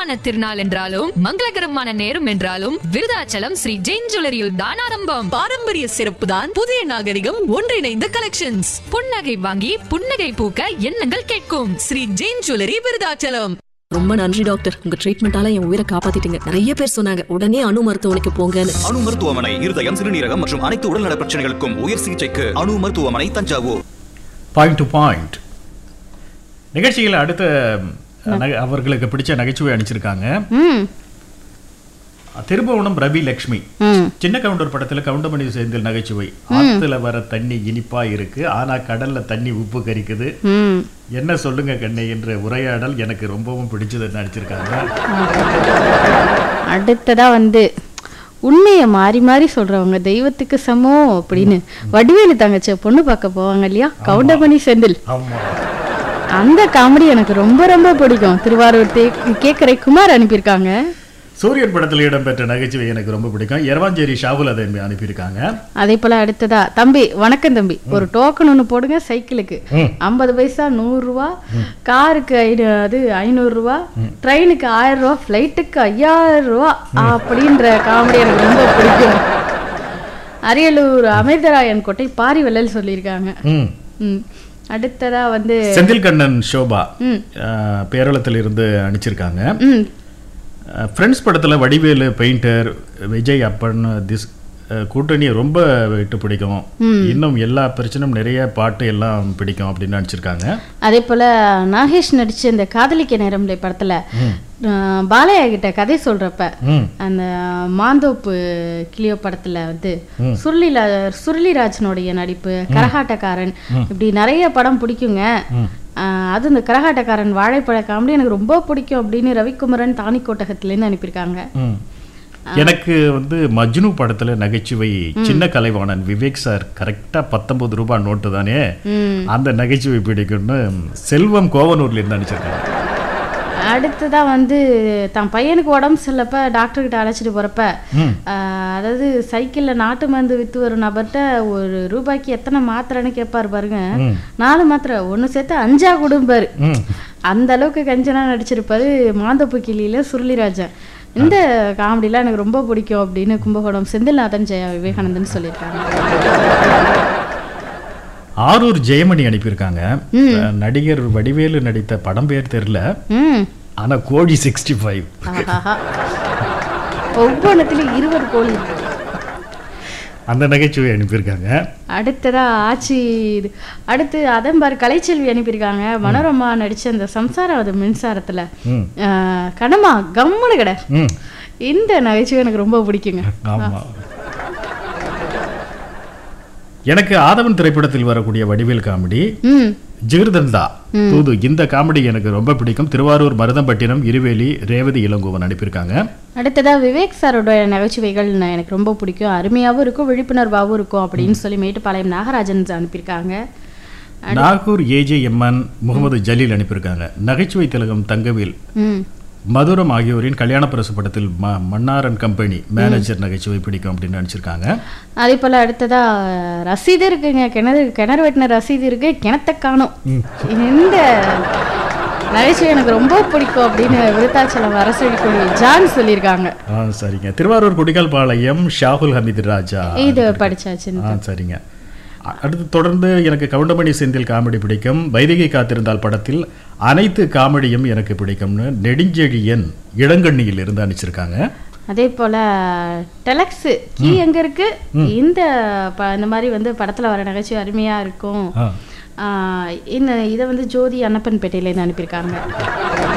சுபமான திருநாள் என்றாலும் மங்களகரமான நேரம் என்றாலும் விருதாச்சலம் ஸ்ரீ ஜெயின் ஜுவல்லரியில் தான் ஆரம்பம் பாரம்பரிய சிறப்பு தான் புதிய நாகரிகம் ஒன்றிணைந்த கலெக்ஷன்ஸ் புன்னகை வாங்கி புன்னகை பூக்க எண்ணங்கள் கேட்கும் ஸ்ரீ ஜெயின் ஜுவல்லரி விருதாச்சலம் ரொம்ப நன்றி டாக்டர் உங்க ட்ரீட்மெண்டால என் உயிரை காப்பாத்திட்டீங்க நிறைய பேர் சொன்னாங்க உடனே அணு மருத்துவமனைக்கு போங்கன்னு அணு மருத்துவமனை இருதயம் சிறுநீரகம் மற்றும் அனைத்து உடல்நல பிரச்சனைகளுக்கும் உயர் சிகிச்சைக்கு அணு மருத்துவமனை தஞ்சாவூர் பாயிண்ட் டு பாயிண்ட் நிகழ்ச்சியில் அடுத்த நகை- அவர்களுக்கு பிடிச்ச நகைச்சுவை அனுப்பிச்சிருக்காங்க திருபுவனம் ரவி லக்ஷ்மி சின்ன கவுண்டர் படத்துல கவுண்டமணி சேர்ந்தல் நகைச்சுவை ஆத்துல வர தண்ணி இனிப்பா இருக்கு ஆனா கடல்ல தண்ணி உப்பு கரிக்குது என்ன சொல்லுங்க கண்ணே என்ற உரையாடல் எனக்கு ரொம்பவும் பிடிச்சதுன்னு நடிச்சிருக்காங்க அடுத்ததா வந்து உண்மையை மாறி மாறி சொல்றவங்க தெய்வத்துக்கு சமம் அப்படின்னு வடிவேலு தங்கச்சி பொண்ணு பார்க்க போவாங்க இல்லையா கவுண்டமணி செந்தில் ஆமா அந்த காமெடி எனக்கு ரொம்ப ரொம்ப பிடிக்கும் திருவாரூர் தே கேக்கரை குமார் அனுப்பியிருக்காங்க சூரியன் படத்தில் இடம்பெற்ற நகைச்சுவை எனக்கு ரொம்ப பிடிக்கும் எரவாஞ்சேரி ஷாகுல் அதை அனுப்பியிருக்காங்க அதே போல அடுத்ததா தம்பி வணக்கம் தம்பி ஒரு டோக்கன் ஒன்று போடுங்க சைக்கிளுக்கு ஐம்பது பைசா நூறு ரூபா காருக்கு ஐநூ அது ஐநூறு ரூபா ட்ரெயினுக்கு ஆயிரம் ரூபா ஃப்ளைட்டுக்கு ஐயாயிரம் ரூபா அப்படின்ற காமெடி எனக்கு ரொம்ப பிடிக்கும் அரியலூர் அமிர்தராயன் கோட்டை பாரி வெள்ளல் சொல்லியிருக்காங்க ம் ம் அடுத்ததா வந்து செந்தில் கண்ணன் சோபா பேரளத்தில் இருந்து அனுப்பிச்சிருக்காங்க ம் ஃப்ரெண்ட்ஸ் படத்தில் வடிவேலு பெயிண்டர் விஜய் அப்பன் திஸ் அஹ், கூட்டணி ரொம்ப விட்டு பிடிக்கும் இன்னும் எல்லா பிரச்சனையும் நிறைய பாட்டு எல்லாம் பிடிக்கும் அப்படின்னு நினச்சிருக்காங்க அதே போல நாகேஷ் நடிச்ச இந்த காதலிக்க நேரம்ல படத்துல அஹ், பாலையா கிட்ட கதை சொல்றப்ப ம் அந்த மாந்தோப்பு கிளியோ படத்துல வந்து சுருளிலா சுருளிராஜனுடைய நடிப்பு கரகாட்டக்காரன் இப்படி நிறைய படம் பிடிக்குங்க அஹ், அது இந்த கரகாட்டக்காரன் வாழைப்பழ காமெடி எனக்கு ரொம்ப பிடிக்கும் அப்படின்னு ரவிக்குமரன் தானிக்கோட்டகத்துலேருந்து அனுப்பியிருக்காங்க ம் எனக்கு வந்து மஜ்னு படத்துல நகைச்சுவை சின்ன கலைவாணன் விவேக் சார் கரெக்டா பத்தொன்பது ரூபாய் நோட்டு தானே அந்த நகைச்சுவை பிடிக்கும்னு செல்வம் கோவனூர்ல இருந்து அனுப்பிச்சிருக்காங்க அடுத்ததா வந்து தன் பையனுக்கு உடம்பு சரியில்லப்ப டாக்டர் கிட்ட அழைச்சிட்டு போறப்ப ஆஹ், அதாவது சைக்கிள்ல நாட்டு மருந்து வித்து வரும் நபர்கிட்ட ஒரு ரூபாய்க்கு எத்தனை மாத்திரைன்னு கேட்பாரு பாருங்க நாலு மாத்திரை ஒண்ணு சேர்த்து அஞ்சா கொடுப்பாரு அந்த அளவுக்கு கஞ்சனா நடிச்சிருப்பாரு மாந்தப்பு கிளியில சுருளிராஜன் இந்த காமெடிலாம் எனக்கு ரொம்ப பிடிக்கும் அப்படின்னு கும்பகோணம் செந்தில்நாதன் ஜெயா விவேகானந்தன் சொல்லியிருக்காங்க ஆரூர் ஜெயமணி அனுப்பியிருக்காங்க அஹ், நடிகர் வடிவேலு நடித்த படம் பேர் தெரியல ம் ஆனா கோழி சிக்ஸ்டி ஃபைவ் ஆஹாஹா ஒவ்வொன்றத்துலயும் இருபது கோழி இருக்கு அந்த நகைச்சுவை அனுப்பியிருக்காங்க அடுத்ததா ஆச்சி இது அடுத்து அதன் பாரு கலைச்செல்வி அனுப்பியிருக்காங்க மனோரமா நடிச்ச அந்த சம்சாரம் அது மின்சாரத்துல ம். ஆஹ், கனமா கம்முனு கடை ம் இந்த நகைச்சுவை எனக்கு ரொம்ப பிடிக்குங்க ஆமா எனக்கு ஆதவன் திரைப்படத்தில் வரக்கூடிய வடிவேல் காமெடி ம் ஜிகிர்தண்டா தூது இந்த காமெடி எனக்கு ரொம்ப பிடிக்கும் திருவாரூர் மருதம்பட்டினம் இருவேலி ரேவதி இளங்கோவன் அனுப்பியிருக்காங்க அடுத்ததா விவேக் சாரோட நகைச்சுவைகள் நான் எனக்கு ரொம்ப பிடிக்கும் அருமையாவும் இருக்கும் விழிப்புணர்வாகவும் இருக்கும் அப்படின்னு சொல்லி மேட்டுப்பாளையம் நாகராஜன் அனுப்பியிருக்காங்க நாகூர் ஏஜே எம்என் முகமது ஜலீல் அனுப்பியிருக்காங்க நகைச்சுவை திலகம் தங்கவேல் ம் மதுரம் ஆகியோரின் கல்யாண பிரசு படத்தில் ம மன்னாரன் கம்பெனி மேனேஜர் நகைச்சுவை பிடிக்கும் அப்படின்னு நினச்சிருக்காங்க அதே போல அடுத்ததா ரசீது இருக்குங்க கிணறு கிணறு வெட்டின ரசீது இருக்கு கிணத்த காணும் இந்த நகைச்சுவை எனக்கு ரொம்ப பிடிக்கும் அப்படின்னு விருத்தாச்சலம் அரசடி ஜான் சொல்லியிருக்காங்க ஆ சரிங்க திருவாரூர் குடிகால் பாளையம் ஷாகுல் ஹமீது ராஜா இது படிச்சாச்சு ஆ சரிங்க அ- அடுத்து தொடர்ந்து எனக்கு கவுண்டமணி செந்தில் காமெடி பிடிக்கும் வைதிகை காத்திருந்தால் படத்தில் அனைத்து காமெடியும் எனக்கு பிடிக்கும்னு நெடுஞ்செழியன் இளங்கண்ணியில் இருந்து அனுப்பிச்சிருக்காங்க அதே போல டெலக்ஸ் கீ எங்க இருக்கு இந்த ப- இந்த மாதிரி வந்து படத்துல வர நகைச்சுவை அருமையா இருக்கும் ஆ ஆஹ் இந்த இதை வந்து ஜோதி அன்னப்பன்பேட்டையிலேருந்து அனுப்பியிருக்காங்க